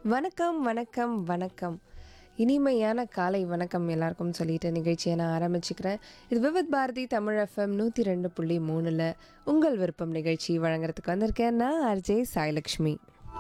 வணக்கம் வணக்கம் வணக்கம் இனிமையான காலை வணக்கம் எல்லாருக்கும் சொல்லிட்டு நிகழ்ச்சியை நான் ஆரம்பிச்சுக்கிறேன் இது விவித் பாரதி தமிழ் எஃப்எம் நூற்றி ரெண்டு புள்ளி மூணில் உங்கள் விருப்பம் நிகழ்ச்சி வழங்குறதுக்கு வந்திருக்கேன் நான் ஆர்ஜே சாய்லக்ஷ்மி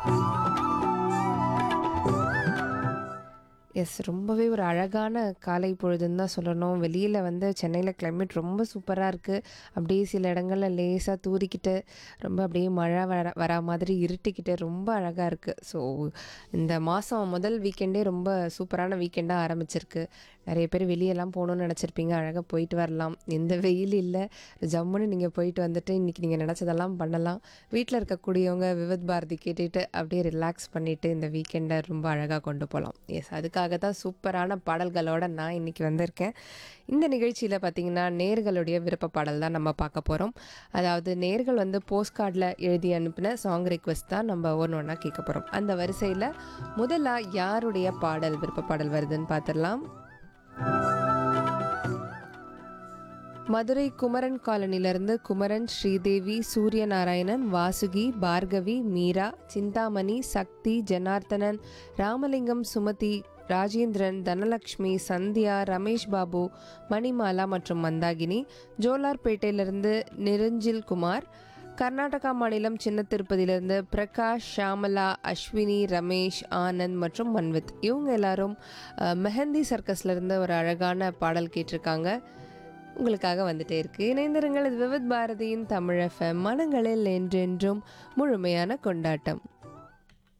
எஸ் ரொம்பவே ஒரு அழகான காலை பொழுதுன்னு தான் சொல்லணும் வெளியில் வந்து சென்னையில் climate ரொம்ப சூப்பராக இருக்குது அப்படியே சில இடங்களில் லேசாக தூரிக்கிட்டு ரொம்ப அப்படியே மழை வர வரா மாதிரி இருட்டிக்கிட்டு ரொம்ப அழகாக இருக்குது ஸோ இந்த மாதம் முதல் வீக்கெண்டே ரொம்ப சூப்பரான வீக்கெண்டாக ஆரம்பிச்சிருக்கு நிறைய பேர் வெளியெல்லாம் போகணுன்னு நினச்சிருப்பீங்க அழகாக போயிட்டு வரலாம் எந்த வெயில் இல்லை ஜம்முன்னு நீங்கள் போயிட்டு வந்துட்டு இன்றைக்கி நீங்கள் நினச்சதெல்லாம் பண்ணலாம் வீட்டில் இருக்கக்கூடியவங்க விவித் பாரதி கேட்டுட்டு அப்படியே ரிலாக்ஸ் பண்ணிவிட்டு இந்த வீக்கெண்டை ரொம்ப அழகாக கொண்டு போகலாம் எஸ் அதுக்காக தான் சூப்பரான பாடல்களோட நான் இன்றைக்கி வந்திருக்கேன் இந்த நிகழ்ச்சியில் பார்த்தீங்கன்னா நேர்களுடைய விருப்ப பாடல் தான் நம்ம பார்க்க போகிறோம் அதாவது நேர்கள் வந்து போஸ்ட் கார்டில் எழுதி அனுப்பின சாங் ரிக்வெஸ்ட் தான் நம்ம ஒன்று ஒன்றா கேட்க போகிறோம் அந்த வரிசையில் முதல்ல யாருடைய பாடல் விருப்ப பாடல் வருதுன்னு பார்த்துடலாம் மதுரை குமரன் காலனிலிருந்து குமரன் ஸ்ரீதேவி சூரியநாராயணன் வாசுகி பார்கவி மீரா சிந்தாமணி சக்தி ஜனார்த்தனன் ராமலிங்கம் சுமதி ராஜேந்திரன் தனலக்ஷ்மி சந்தியா ரமேஷ் பாபு மணிமாலா மற்றும் மந்தாகினி ஜோலார்பேட்டையிலிருந்து நிரஞ்சில் குமார் கர்நாடகா மாநிலம் சின்ன திருப்பதியிலிருந்து பிரகாஷ் ஷாமலா அஸ்வினி ரமேஷ் ஆனந்த் மற்றும் மன்வித் இவங்க எல்லாரும் அஹ், மெஹந்தி சர்க்கஸ்லேருந்து ஒரு அழகான பாடல் கேட்டிருக்காங்க உங்களுக்காக வந்துட்டே இருக்கு இணைந்திருங்கள் இது விவித் பாரதியின் தமிழ் எஃப்எம் மனங்களில் என்றென்றும் முழுமையான கொண்டாட்டம்